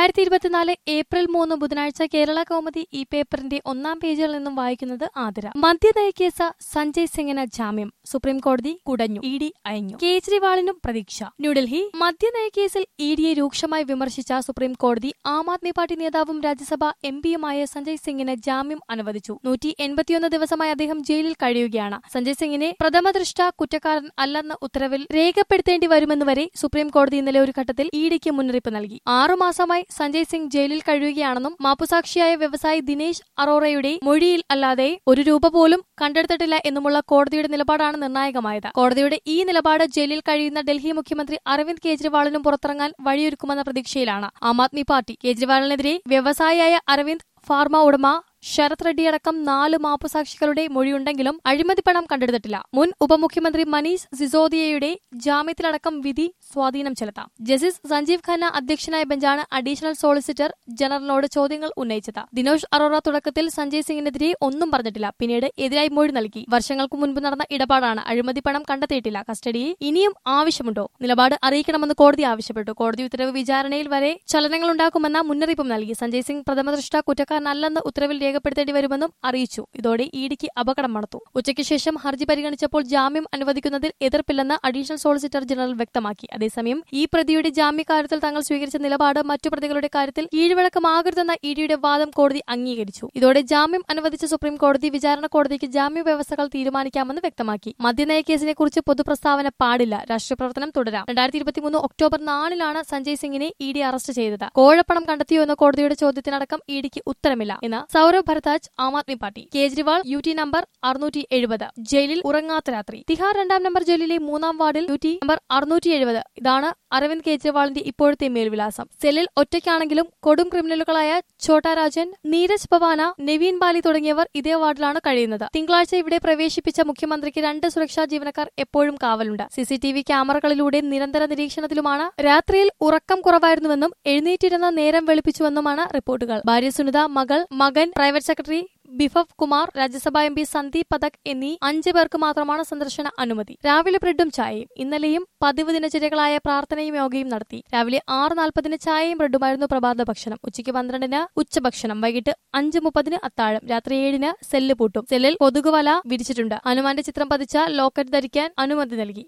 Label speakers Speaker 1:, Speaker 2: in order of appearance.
Speaker 1: രണ്ടായിരത്തി ഇരുപത്തിനാല് ഏപ്രിൽ മൂന്ന് ബുധനാഴ്ച കേരള കൗമുദി ഈ പേപ്പറിന്റെ ഒന്നാം പേജിൽ നിന്നും വായിക്കുന്നത് ആതിര മദ്യനയ കേസ് സഞ്ജയ് സിംഗിന് ജാമ്യം സുപ്രീം കോടതി കുടഞ്ഞു ഇ ഡി അയഞ്ഞു കേജ്രിവാളിനും പ്രതീക്ഷ ന്യൂഡൽഹി മദ്യനയ കേസിൽ ഇ ഡിയെ രൂക്ഷമായി വിമർശിച്ച സുപ്രീം കോടതി ആം ആദ്മി പാർട്ടി നേതാവും രാജ്യസഭാ എം പിയുമായ സഞ്ജയ് സിംഗിന് ജാമ്യം അനുവദിച്ചു നൂറ്റി എൺപത്തിയൊന്ന് ദിവസമായി അദ്ദേഹം ജയിലിൽ കഴിയുകയാണ് സഞ്ജയ് സിംഗിനെ പ്രഥമദൃഷ്ട കുറ്റക്കാരൻ അല്ലെന്ന ഉത്തരവിൽ രേഖപ്പെടുത്തേണ്ടി വരുമെന്ന് വരെ സുപ്രീം കോടതി ഇന്നലെ ഒരു ഘട്ടത്തിൽ ഇ ഡിക്ക് മുന്നറിയിപ്പ് നൽകി ആറുമാസമായി സഞ്ജയ് സിംഗ് ജയിലിൽ കഴിയുകയാണെന്നും മാപ്പുസാക്ഷിയായ വ്യവസായി ദിനേശ് അറോറയുടെ മൊഴിയിൽ അല്ലാതെ ഒരു രൂപ പോലും കണ്ടെടുത്തിട്ടില്ല എന്നുമുള്ള കോടതിയുടെ നിലപാടാണ് നിർണായകമായത് കോടതിയുടെ ഈ നിലപാട് ജയിലിൽ കഴിയുന്ന ഡൽഹി മുഖ്യമന്ത്രി അരവിന്ദ് കെജ്രിവാളിനും പുറത്തിറങ്ങാൻ വഴിയൊരുക്കുമെന്ന പ്രതീക്ഷയിലാണ് ആം ആദ്മി പാർട്ടി കെജ്രിവാളിനെതിരെ വ്യവസായിയായ അരവിന്ദ് ഫാർമ ഉടമ ശരത് റെഡ്ഡി അടക്കം നാല് മാപ്പുസാക്ഷികളുടെ മൊഴിയുണ്ടെങ്കിലും അഴിമതി പണം കണ്ടെടുത്തിട്ടില്ല മുൻ ഉപമുഖ്യമന്ത്രി മനീഷ് സിസോദിയയുടെ ജാമ്യത്തിലടക്കം വിധി സ്വാധീനം ചെലുത്താം ജസ്റ്റിസ് സഞ്ജീവ് ഖന്ന അധ്യക്ഷനായ ബെഞ്ചാണ് അഡീഷണൽ സോളിസിറ്റർ ജനറലിനോട് ചോദ്യങ്ങൾ ഉന്നയിച്ചത് ദിനോഷ് അറോറ തുടക്കത്തിൽ സഞ്ജയ് സിംഗിനെതിരെ ഒന്നും പറഞ്ഞിട്ടില്ല പിന്നീട് എതിരായി മൊഴി നൽകി വർഷങ്ങൾക്ക് മുൻപ് നടന്ന ഇടപാടാണ് അഴിമതി പണം കണ്ടെത്തിയിട്ടില്ല കസ്റ്റഡിയെ ഇനിയും ആവശ്യമുണ്ടോ നിലപാട് അറിയിക്കണമെന്ന് കോടതി ആവശ്യപ്പെട്ടു കോടതി ഉത്തരവ് വിചാരണയിൽ വരെ ചലനങ്ങളുണ്ടാക്കുമെന്ന മുന്നറിയിപ്പും നൽകി സഞ്ജയ് സിംഗ് പ്രഥമദൃഷ്ട കുറ്റക്കാരനല്ലെന്ന് ഉത്തരവിൽ രേഖപ്പെടുത്തേണ്ടി വരുമെന്നും അറിയിച്ചു ഇതോടെ ഇഡിക്ക് അപകടം മണത്തു ഉച്ചയ്ക്ക് ശേഷം ഹർജി പരിഗണിച്ചപ്പോൾ ജാമ്യം അനുവദിക്കുന്നതിൽ എതിർപ്പില്ലെന്ന് അഡീഷണൽ സോളിസിറ്റർ ജനറൽ വ്യക്തമാക്കി അതേസമയം ഈ പ്രതിയുടെ ജാമ്യകാര്യത്തിൽ തങ്ങൾ സ്വീകരിച്ച നിലപാട് മറ്റു പ്രതികളുടെ കാര്യത്തിൽ കീഴ്വഴക്കമാകരുതെന്ന ഇഡിയുടെ വാദം കോടതി അംഗീകരിച്ചു ഇതോടെ ജാമ്യം അനുവദിച്ച സുപ്രീം കോടതി വിചാരണ കോടതിക്ക് ജാമ്യ വ്യവസ്ഥകൾ തീരുമാനിക്കാമെന്ന് വ്യക്തമാക്കി മദ്യനയ കേസിനെ കുറിച്ച് പൊതുപ്രസ്താവന പാടില്ല രാഷ്ട്രീയ പ്രവർത്തനം തുടരാം രണ്ടായിരത്തി ഇരുപത്തിമൂന്ന് ഒക്ടോബർ നാലിലാണ് സഞ്ജയ് സിംഗിനെ ഇ ഡി അറസ്റ്റ് ചെയ്തത് കോഴപ്പണം കണ്ടെത്തിയോ എന്ന കോടതിയുടെ ചോദ്യത്തിനടക്കം ഇ ഡിക്ക് ഉത്തരമില്ല എന്ന് Saurabh Bharadwaj Aam Aadmi party Kejriwal U T number അറുന്നൂറ്റി എഴുപത് ജയിലിൽ ഉറങ്ങാത്ത രാത്രി തിഹാർ രണ്ടാം നമ്പർ ജയിലിലെ മൂന്നാം വാർഡിൽ യു ടി നമ്പർ അറുന്നൂറ്റി എഴുപത് ഇതാണ് അരവിന്ദ് കെജ്രിവാളിന്റെ ഇപ്പോഴത്തെ മേൽവിലാസം സെല്ലിൽ ഒറ്റയ്ക്കാണെങ്കിലും കൊടും ക്രിമിനലുകളായ ഛോട്ടാ രാജൻ നീരജ് പവാന നെവീൻ ബാലി തുടങ്ങിയവർ ഇതേ വാർഡിലാണ് കഴിയുന്നത് തിങ്കളാഴ്ച ഇവിടെ പ്രവേശിപ്പിച്ച മുഖ്യമന്ത്രിക്ക് രണ്ട് സുരക്ഷാ ജീവനക്കാർ എപ്പോഴും കാവലുണ്ട് സിസിടിവി ക്യാമറകളിലൂടെ നിരന്തര നിരീക്ഷണത്തിലുമാണ് രാത്രിയിൽ ഉറക്കം കുറവായിരുന്നുവെന്നും എഴുന്നേറ്റിരുന്ന നേരം വെളുപ്പിച്ചുവെന്നുമാണ് റിപ്പോർട്ടുകൾ ഭാര്യ സുനിത മകൾ മകൻ private secretary Bibhav Kumar Rajya Sabha M P Sandeep Pathak എന്നീ അഞ്ചു പേർക്ക് മാത്രമാണ് സന്ദർശന അനുമതി രാവിലെ ബ്രെഡും ചായയും ഇന്നലെയും പതിവ് ദിനചര്യകളായ പ്രാർത്ഥനയും യോഗയും നടത്തി രാവിലെ ആറ് നാൽപ്പതിന് ചായയും ബ്രെഡുമായിരുന്നു പ്രഭാത ഭക്ഷണം ഉച്ചയ്ക്ക് പന്ത്രണ്ടിന് ഉച്ചഭക്ഷണം വൈകിട്ട് അഞ്ച് മുപ്പതിന് അത്താഴം രാത്രി ഏഴിന് സെല്ല് പൂട്ടും സെല്ലിൽ കൊതുകുവല വിരിച്ചിട്ടുണ്ട് ഹനുമാന്റെ ചിത്രം പതിച്ച ലോക്കറ്റ് ധരിക്കാൻ അനുമതി നൽകി